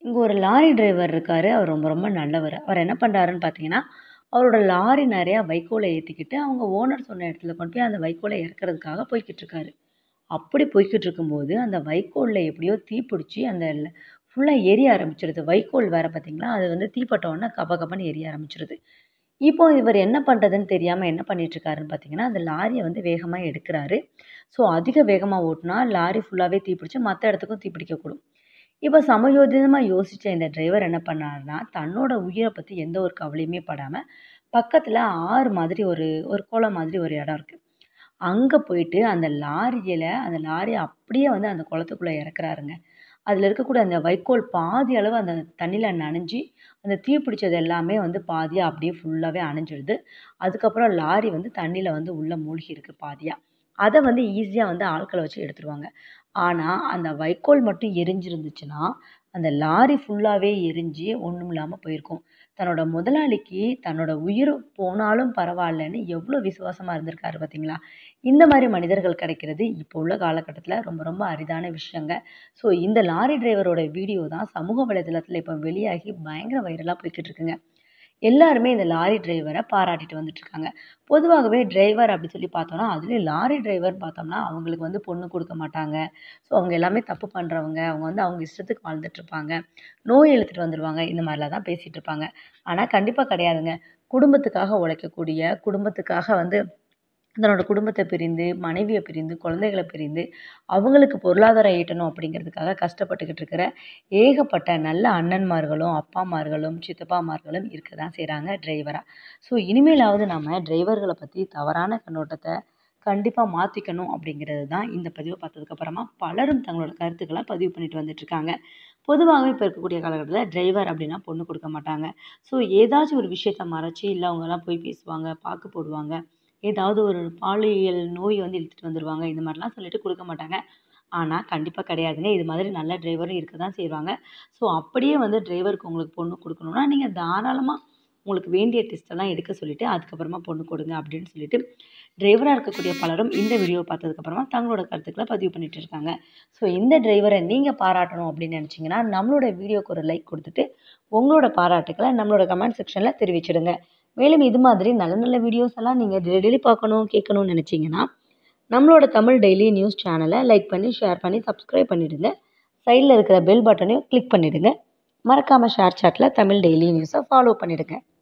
இங்கே ஒரு lorry driver இருக்கார் அவர் ரொம்ப ரொம்ப நல்லவர் அவர் என்ன பண்ணுறாருன்னு பார்த்தீங்கன்னா அவரோட லாரி நிறையா வைக்கோலை ஏற்றிக்கிட்டு அவங்க ஓனர் சொன்ன இடத்துல கொண்டு போய் அந்த வைக்கோலை இறக்குறதுக்காக போய்கிட்டு இருக்காரு அப்படி போய்கிட்டு இருக்கும்போது அந்த வைக்கோலில் எப்படியோ தீப்பிடிச்சி அந்த ஃபுல்லாக எரிய ஆரம்பிச்சிருது வைக்கோல் வேறு பார்த்தீங்களா அது வந்து தீப்பட்ட உடனே கப கபன்னு எரிய ஆரம்பிச்சிருது இப்போ இவர் என்ன பண்ணுறதுன்னு தெரியாமல் என்ன பண்ணிகிட்ருக்காருன்னு பார்த்தீங்கன்னா அந்த லாரியை வந்து வேகமாக எடுக்கிறாரு ஸோ அதிக வேகமாக ஓட்டினா லாரி ஃபுல்லாகவே தீப்பிடிச்சு மற்ற இடத்துக்கும் தீப்பிடிக்கக்கூடும் இப்போ சமயோஜிதமாக யோசித்த இந்த டிரைவர் என்ன பண்ணாருன்னா தன்னோட உயிரை பற்றி எந்த ஒரு கவலையுமே படாமல் பக்கத்தில் ஆறு மாதிரி ஒரு ஒரு குளம் மாதிரி ஒரு இடம் இருக்குது அங்கே போயிட்டு அந்த லாரியில் அந்த லாரியை அப்படியே வந்து அந்த குளத்துக்குள்ளே இறக்குறாருங்க அதில் இருக்கக்கூடிய அந்த வைக்கோல் பாதி அளவு அந்த தண்ணியில் நனைஞ்சி அந்த தீ பிடிச்சது எல்லாமே வந்து பாதியாக அப்படியே ஃபுல்லாகவே அணைஞ்சிடுது அதுக்கப்புறம் லாரி வந்து தண்ணியில் வந்து உள்ளே மூழ்கி இருக்குது பாதியாக அதை வந்து ஈஸியாக வந்து ஆட்களை வச்சு எடுத்துருவாங்க ஆனால் அந்த வைக்கோல் மட்டும் எரிஞ்சிருந்துச்சுன்னா அந்த லாரி ஃபுல்லாகவே எரிஞ்சு ஒன்றும் இல்லாமல் போயிருக்கும் தன்னோட முதலாளிக்கு தன்னோட உயிர் போனாலும் பரவாயில்லன்னு எவ்வளோ விசுவாசமாக இருந்திருக்காரு பார்த்தீங்களா இந்த மாதிரி மனிதர்கள் கிடைக்கிறது இப்போ உள்ள காலகட்டத்தில் ரொம்ப ரொம்ப அரிதான விஷயங்க ஸோ இந்த லாரி டிரைவரோட வீடியோ தான் சமூக வலைதளத்தில் இப்போ வெளியாகி பயங்கர வைரலாக போய்கிட்டு இருக்குங்க எல்லாருமே இந்த லாரி டிரைவரை பாராட்டிட்டு வந்துட்டுருக்காங்க பொதுவாகவே டிரைவர் அப்படி சொல்லி பார்த்தோன்னா அதுலேயும் லாரி டிரைவர் பார்த்தோம்னா அவங்களுக்கு வந்து பொண்ணு கொடுக்க மாட்டாங்க ஸோ அவங்க எல்லாமே தப்பு பண்ணுறவங்க அவங்க வந்து அவங்க இஷ்டத்துக்கு வாழ்ந்துட்டுருப்பாங்க நோய் இழுத்துட்டு வந்துடுவாங்க இந்த மாதிரிலாம் தான் பேசிகிட்டு இருப்பாங்க ஆனால் கண்டிப்பாக கிடையாதுங்க குடும்பத்துக்காக உழைக்கக்கூடிய குடும்பத்துக்காக வந்து தன்னோட குடும்பத்தை பிரிந்து மனைவியை பிரிந்து குழந்தைகளை பிரிந்து அவங்களுக்கு பொருளாதாரம் ஈட்டணும் அப்படிங்கிறதுக்காக கஷ்டப்பட்டுக்கிட்டு இருக்கிற ஏகப்பட்ட நல்ல அண்ணன்மார்களும் அப்பாமார்களும் சித்தப்பாமார்களும் இருக்க தான் செய்கிறாங்க டிரைவராக ஸோ இனிமேலாவது நம்ம டிரைவர்களை பற்றி தவறான கண்ணோட்டத்தை கண்டிப்பாக மாற்றிக்கணும் அப்படிங்கிறது தான் இந்த பதிவை பார்த்ததுக்கப்புறமா பலரும் தங்களோட கருத்துக்களை பதிவு பண்ணிட்டு வந்துட்டுருக்காங்க பொதுவாகவே இப்போ இருக்கக்கூடிய காலகட்டத்தில் டிரைவர் அப்படின்னா பொண்ணு கொடுக்க மாட்டாங்க ஸோ ஏதாச்சும் ஒரு விஷயத்த மறைச்சி இல்லை அவங்கெல்லாம் போய் பேசுவாங்க பாக்கு போடுவாங்க ஏதாவது ஒரு பாலியல் நோய் வந்து இழுத்துட்டு வந்துடுவாங்க இந்த மாதிரிலாம் சொல்லிட்டு கொடுக்க மாட்டாங்க ஆனால் கண்டிப்பாக கிடையாதுங்க இது மாதிரி நல்ல டிரைவரும் இருக்க தான் செய்வாங்க ஸோ அப்படியே வந்து டிரைவருக்கு உங்களுக்கு பொண்ணு கொடுக்கணுன்னா நீங்கள் தாராளமாக உங்களுக்கு வேண்டிய டெஸ்ட்டெல்லாம் எடுக்க சொல்லிவிட்டு அதுக்கப்புறமா பொண்ணு கொடுங்க அப்படின்னு சொல்லிட்டு டிரைவராக இருக்கக்கூடிய பலரும் இந்த வீடியோவை பார்த்ததுக்கப்புறமா தங்களோட கருத்துக்களை பதிவு பண்ணிட்டு இருக்காங்க ஸோ இந்த டிரைவரை நீங்கள் பாராட்டணும் அப்படின்னு நினச்சிங்கன்னா நம்மளோட வீடியோக்கு ஒரு லைக் கொடுத்துட்டு உங்களோட பாராட்டுக்களை நம்மளோட கமெண்ட் செக்ஷனில் தெரிவிச்சிடுங்க மேலும் இது மாதிரி நல்ல நல்ல வீடியோஸ் எல்லாம் நீங்கள் டெய்லி பார்க்கணும் கேட்கணும்னு நினச்சிங்கன்னா நம்மளோட தமிழ் டெய்லி நியூஸ் சேனலை லைக் பண்ணி ஷேர் பண்ணி சப்ஸ்கிரைப் பண்ணிவிடுங்க சைடில் இருக்கிற பெல் பட்டனையும் கிளிக் பண்ணிவிடுங்க மறக்காமல் ஷேர் சாட்டில் தமிழ் டெய்லி நியூஸை ஃபாலோ பண்ணிவிடுங்க